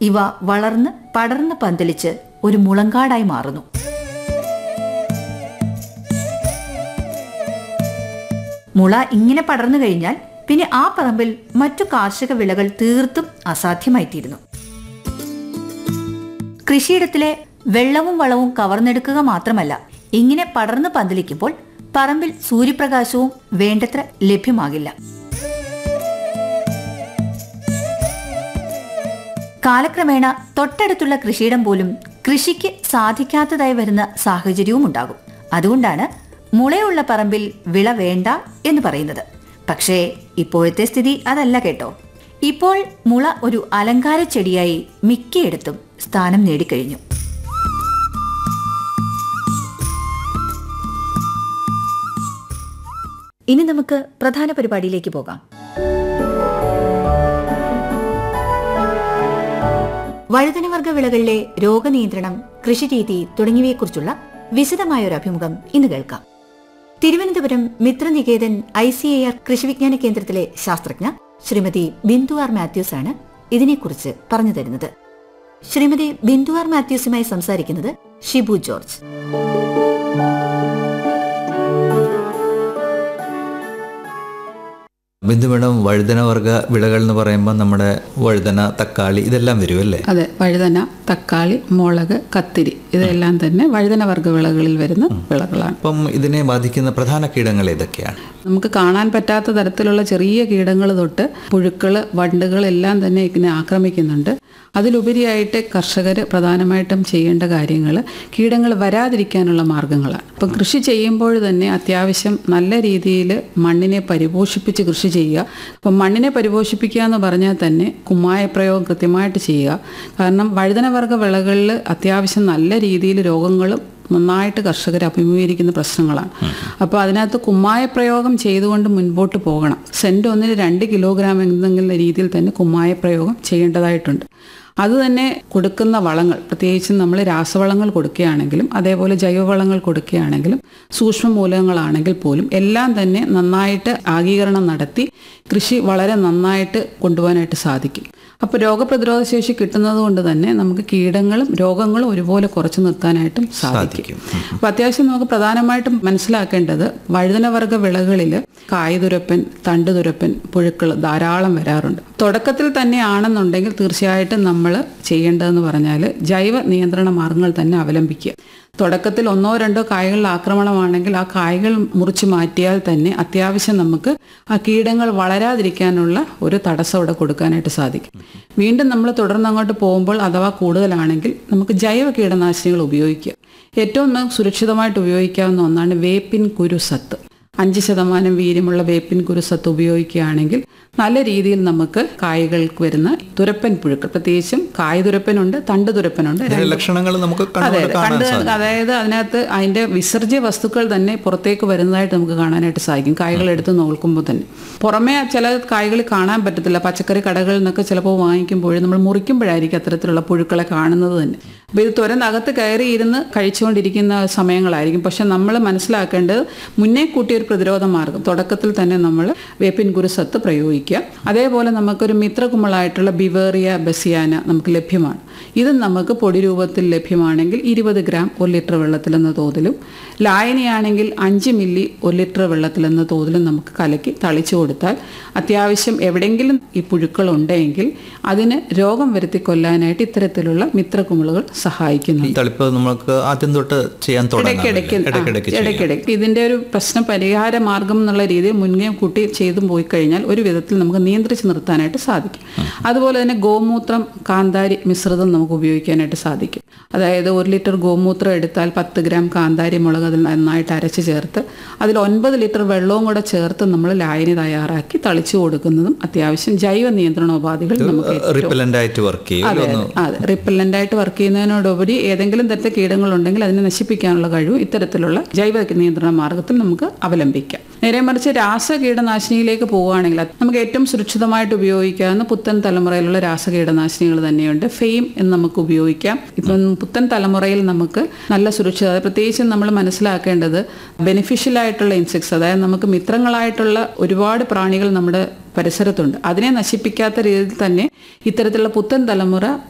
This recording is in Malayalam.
ഇവ വളർന്ന് പടർന്ന് പന്തലിച്ച് ഒരു മുളങ്കാടായി മാറുന്നു മുള ഇങ്ങനെ പടർന്നു കഴിഞ്ഞാൽ പിന്നെ ആ പറമ്പിൽ മറ്റു കാർഷിക വിളകൾ തീർത്തും അസാധ്യമായിത്തീരുന്നു കൃഷിയിടത്തിലെ വെള്ളവും വളവും കവർന്നെടുക്കുക മാത്രമല്ല ഇങ്ങനെ പടർന്നു പന്തലിക്കുമ്പോൾ പറമ്പിൽ സൂര്യപ്രകാശവും വേണ്ടത്ര ലഭ്യമാകില്ല കാലക്രമേണ തൊട്ടടുത്തുള്ള കൃഷിയിടം പോലും കൃഷിക്ക് സാധിക്കാത്തതായി വരുന്ന സാഹചര്യവും ഉണ്ടാകും അതുകൊണ്ടാണ് മുളയുള്ള പറമ്പിൽ വിള വേണ്ട എന്ന് പറയുന്നത് പക്ഷേ ഇപ്പോഴത്തെ സ്ഥിതി അതല്ല കേട്ടോ ഇപ്പോൾ മുള ഒരു അലങ്കാര ചെടിയായി മിക്കയിടത്തും സ്ഥാനം നേടിക്കഴിഞ്ഞു ഇനി നമുക്ക് പ്രധാന പരിപാടിയിലേക്ക് പോകാം വഴുതനവർഗ വിളകളിലെ രോഗനിയന്ത്രണം കൃഷിരീതി തുടങ്ങിയവയെക്കുറിച്ചുള്ള വിശദമായ ഒരു അഭിമുഖം ഇന്ന് കേൾക്കാം Thiruvananthapuram Mitraniketan I C A R കൃഷിവിജ്ഞാന കേന്ദ്രത്തിലെ ശാസ്ത്രജ്ഞ ശ്രീമതി ബിന്ദു ആർ മാത്യൂസ് ആണ് ഇതിനെക്കുറിച്ച് പറഞ്ഞു തരുന്നത് ശ്രീമതി ബിന്ദു ആർ മാത്യൂസുമായി സംസാരിക്കുന്നത് ഷിബു ജോർജ് ബിന്ദു മേഡം വഴുതന വർഗ വിളകൾ എന്ന് പറയുമ്പോൾ നമ്മുടെ വഴുതന തക്കാളി ഇതെല്ലാം വരും അല്ലേ അതെ വഴുതന തക്കാളി മുളക് കത്തിരി ഇതെല്ലാം തന്നെ വഴുതന വർഗ്ഗ വിളകളിൽ വരുന്ന വിളകളാണ് അപ്പം ഇതിനെ ബാധിക്കുന്ന പ്രധാന കീടങ്ങൾ ഏതൊക്കെയാണ് നമുക്ക് കാണാൻ പറ്റാത്ത തരത്തിലുള്ള ചെറിയ കീടങ്ങൾ തൊട്ട് പുഴുക്കൾ വണ്ടുകൾ എല്ലാം തന്നെ ഇതിനെ ആക്രമിക്കുന്നുണ്ട് അതിലുപരിയായിട്ട് കർഷകർ പ്രധാനമായിട്ടും ചെയ്യേണ്ട കാര്യങ്ങൾ കീടങ്ങൾ വരാതിരിക്കാനുള്ള മാർഗങ്ങളാണ് അപ്പം കൃഷി ചെയ്യുമ്പോൾ തന്നെ അത്യാവശ്യം നല്ല രീതിയിൽ മണ്ണിനെ പരിപോഷിപ്പിച്ച് കൃഷി ചെയ്യുക അപ്പം മണ്ണിനെ പരിപോഷിപ്പിക്കുക എന്ന് പറഞ്ഞാൽ തന്നെ കുമ്മായ പ്രയോഗം കൃത്യമായിട്ട് ചെയ്യുക കാരണം വഴുതനവർഗ വിളകളിൽ അത്യാവശ്യം നല്ല രീതിയിൽ രോഗങ്ങളും നന്നായിട്ട് കർഷകർ അഭിമുഖീകരിക്കുന്ന പ്രശ്നങ്ങളാണ് അപ്പോൾ അതിനകത്ത് കുമ്മായ പ്രയോഗം ചെയ്തുകൊണ്ട് മുൻപോട്ട് പോകണം സെൻറ്റ് ഒന്നിന് രണ്ട് കിലോഗ്രാം എന്തെങ്കിലും രീതിയിൽ തന്നെ കുമ്മായ പ്രയോഗം ചെയ്യേണ്ടതായിട്ടുണ്ട് അത് തന്നെ കൊടുക്കുന്ന വളങ്ങൾ പ്രത്യേകിച്ചും നമ്മൾ രാസവളങ്ങൾ കൊടുക്കുകയാണെങ്കിലും അതേപോലെ ജൈവവളങ്ങൾ കൊടുക്കുകയാണെങ്കിലും സൂക്ഷ്മ മൂലകങ്ങളാണെങ്കിൽ പോലും എല്ലാം തന്നെ നന്നായിട്ട് ആഗീകരണം നടത്തി കൃഷി വളരെ നന്നായിട്ട് കൊണ്ടുപോകാനായിട്ട് സാധിക്കും അപ്പോൾ രോഗപ്രതിരോധ ശേഷി കിട്ടുന്നത് കൊണ്ട് തന്നെ നമുക്ക് കീടങ്ങളും രോഗങ്ങളും ഒരുപോലെ കുറച്ച് നിർത്താനായിട്ടും സാധിക്കും അപ്പോൾ അത്യാവശ്യം നമുക്ക് പ്രധാനമായിട്ടും മനസ്സിലാക്കേണ്ടത് വഴുതനവർഗ വിളകളിൽ കായ്തുരപ്പൻ തണ്ടുതുരപ്പൻ പുഴുക്കൾ ധാരാളം വരാറുണ്ട് തുടക്കത്തിൽ തന്നെ ആണെന്നുണ്ടെങ്കിൽ തീർച്ചയായിട്ടും നമ്മൾ ചെയ്യേണ്ടതെന്ന് പറഞ്ഞാൽ ജൈവ നിയന്ത്രണ മാർഗങ്ങൾ തന്നെ അവലംബിക്കുക തുടക്കത്തിൽ ഒന്നോ രണ്ടോ കായകളുടെ ആക്രമണമാണെങ്കിൽ ആ കായകൾ മുറിച്ച് മാറ്റിയാൽ തന്നെ അത്യാവശ്യം നമുക്ക് ആ കീടങ്ങൾ വളരാതിരിക്കാനുള്ള ഒരു തടസ്സം ഇവിടെ കൊടുക്കാനായിട്ട് സാധിക്കും വീണ്ടും നമ്മൾ തുടർന്ന് അങ്ങോട്ട് പോകുമ്പോൾ അഥവാ കൂടുതലാണെങ്കിൽ നമുക്ക് ജൈവ കീടനാശിനികൾ ഉപയോഗിക്കുക ഏറ്റവും നമുക്ക് സുരക്ഷിതമായിട്ട് ഉപയോഗിക്കാവുന്ന ഒന്നാണ് വേപ്പിൻ കുരുസത്ത് അഞ്ച് ശതമാനം വീര്യമുള്ള വേപ്പിൻ കുരുസത്ത് ഉപയോഗിക്കുകയാണെങ്കിൽ നല്ല രീതിയിൽ നമുക്ക് കായകൾക്ക് വരുന്ന തുരപ്പൻ പുഴുക്കൾ പ്രത്യേകിച്ചും കായ് തുരപ്പനുണ്ട് തണ്ട് തുരപ്പനുണ്ട് ഇതിന്റെ ലക്ഷണങ്ങൾ നമുക്ക് അതെ കണ്ണുകൊണ്ട് അതെ കാണാൻ കണ്ട് സാധിക്കും അതായത് അതിനകത്ത് അതിന്റെ വിസർജ്യ വസ്തുക്കൾ തന്നെ പുറത്തേക്ക് വരുന്നതായിട്ട് നമുക്ക് കാണാനായിട്ട് സാധിക്കും കായ്കൾ എടുത്ത് നോക്കുമ്പോൾ തന്നെ പുറമേ ചില കായ്കൾ കാണാൻ പറ്റത്തില്ല പച്ചക്കറി കടകളിൽ നിന്നൊക്കെ ചിലപ്പോൾ വാങ്ങിക്കുമ്പോൾ നമ്മൾ മുറിക്കുമ്പോഴായിരിക്കും അത്തരത്തിലുള്ള പുഴുക്കളെ കാണുന്നത് തന്നെ അപ്പോൾ ഇത് തുരന്നകത്ത് കയറി ഇരുന്ന് കഴിച്ചുകൊണ്ടിരിക്കുന്ന സമയങ്ങളായിരിക്കും പക്ഷെ നമ്മൾ മനസ്സിലാക്കേണ്ടത് മുന്നേ കൂട്ടിയ ഒരു പ്രതിരോധ മാർഗം തുടക്കത്തിൽ തന്നെ നമ്മൾ വേപ്പിൻ കുരുസത്ത് പ്രയോഗിക്കുക അതേപോലെ നമുക്കൊരു മിത്രകുമളായിട്ടുള്ള ബിവേറിയ ബസിയാന നമുക്ക് ലഭ്യമാണ് ഇത് നമുക്ക് പൊടി രൂപത്തിൽ ലഭ്യമാണെങ്കിൽ ഇരുപത് ഗ്രാം ഒരു ലിറ്റർ വെള്ളത്തിലെന്ന തോതിലും ലായനിയാണെങ്കിൽ അഞ്ച് മില്ലി ഒരു ലിറ്റർ വെള്ളത്തിലെന്ന തോതിലും നമുക്ക് കലക്കി തളിച്ചു കൊടുത്താൽ അത്യാവശ്യം എവിടെയെങ്കിലും ഈ പുഴുക്കൾ ഉണ്ടെങ്കിൽ അതിന് രോഗം വരുത്തി കൊല്ലാനായിട്ട് ഇത്തരത്തിലുള്ള മിത്രകുമിളുകൾ ഈ സഹായിക്കുന്നുണ്ട് തളിപ്പ് നമുക്ക് ആദ്യം തൊട്ട് ചെയ്യാൻ തുടങ്ങാം ഇടയ്ക്കിടയ്ക്ക് ആ, ഇടയ്ക്കിടയ്ക്ക് ചെയ്യാം. ഇടയ്ക്കിടയ്ക്ക് ഇതിന്റെ ഒരു പ്രശ്ന പരിഹാര മാർഗം എന്നുള്ള രീതിയിൽ മുൻകൈ കൂട്ടി ചെയ്തു പോയി കഴിഞ്ഞാൽ ഒരു വിധത്തിൽ നമുക്ക് നിയന്ത്രിച്ച് നിർത്താനായിട്ട് സാധിക്കും അതുപോലെ തന്നെ ഗോമൂത്രം കാന്താരി മിശ്രിതം നമുക്ക് ഉപയോഗിക്കാനായിട്ട് സാധിക്കും അതായത് ഒരു ലിറ്റർ ഗോമൂത്രം എടുത്താൽ പത്ത് ഗ്രാം കാന്താരി മുളക് അതിൽ നന്നായിട്ട് അരച്ച് ചേർത്ത് അതിൽ ഒൻപത് ലിറ്റർ വെള്ളവും കൂടെ ചേർത്ത് നമ്മൾ ലായനി തയ്യാറാക്കി തളിച്ചു കൊടുക്കുന്നതും അത്യാവശ്യം ജൈവ നിയന്ത്രണോപാധികൾ നമുക്ക് ഏറ്റവും റിപ്പലന്റ് ആയിട്ട് വർക്ക് ചെയ്യും അതെ അതെ അതെ റിപ്പല്ലൻ്റ് ആയിട്ട് വർക്ക് ചെയ്യുന്നതിനോടുപരി ഏതെങ്കിലും തരത്തിൽ കീടങ്ങളുണ്ടെങ്കിൽ അതിനെ നശിപ്പിക്കാനുള്ള കഴിവ് ഇത്തരത്തിലുള്ള ജൈവ നിയന്ത്രണ മാർഗത്തിൽ നമുക്ക് അവലംബിക്കാം നേരെ മറിച്ച് രാസ കീടനാശിനിയിലേക്ക് പോവുകയാണെങ്കിൽ അത് നമുക്ക് ഏറ്റവും സുരക്ഷിതമായിട്ട് ഉപയോഗിക്കാവുന്ന പുത്തൻ തലമുറയിലുള്ള രാസ കീടനാശിനികൾ തന്നെയുണ്ട് ഫെയിം എന്ന് നമുക്ക് ഉപയോഗിക്കാം ഇപ്പം പുത്തൻ തലമുറയിൽ നമുക്ക് നല്ല സുരക്ഷിത അതായത് പ്രത്യേകിച്ചും നമ്മൾ മനസ്സിലാക്കേണ്ടത് ബെനിഫിഷ്യൽ ആയിട്ടുള്ള ഇൻസെക്ട്സ് അതായത് നമുക്ക് മിത്രങ്ങളായിട്ടുള്ള ഒരുപാട് പ്രാണികൾ നമ്മുടെ പരിസരത്തുണ്ട് അതിനെ നശിപ്പിക്കാത്ത രീതിയിൽ തന്നെ ഇത്തരത്തിലുള്ള പുത്തൻ തലമുറ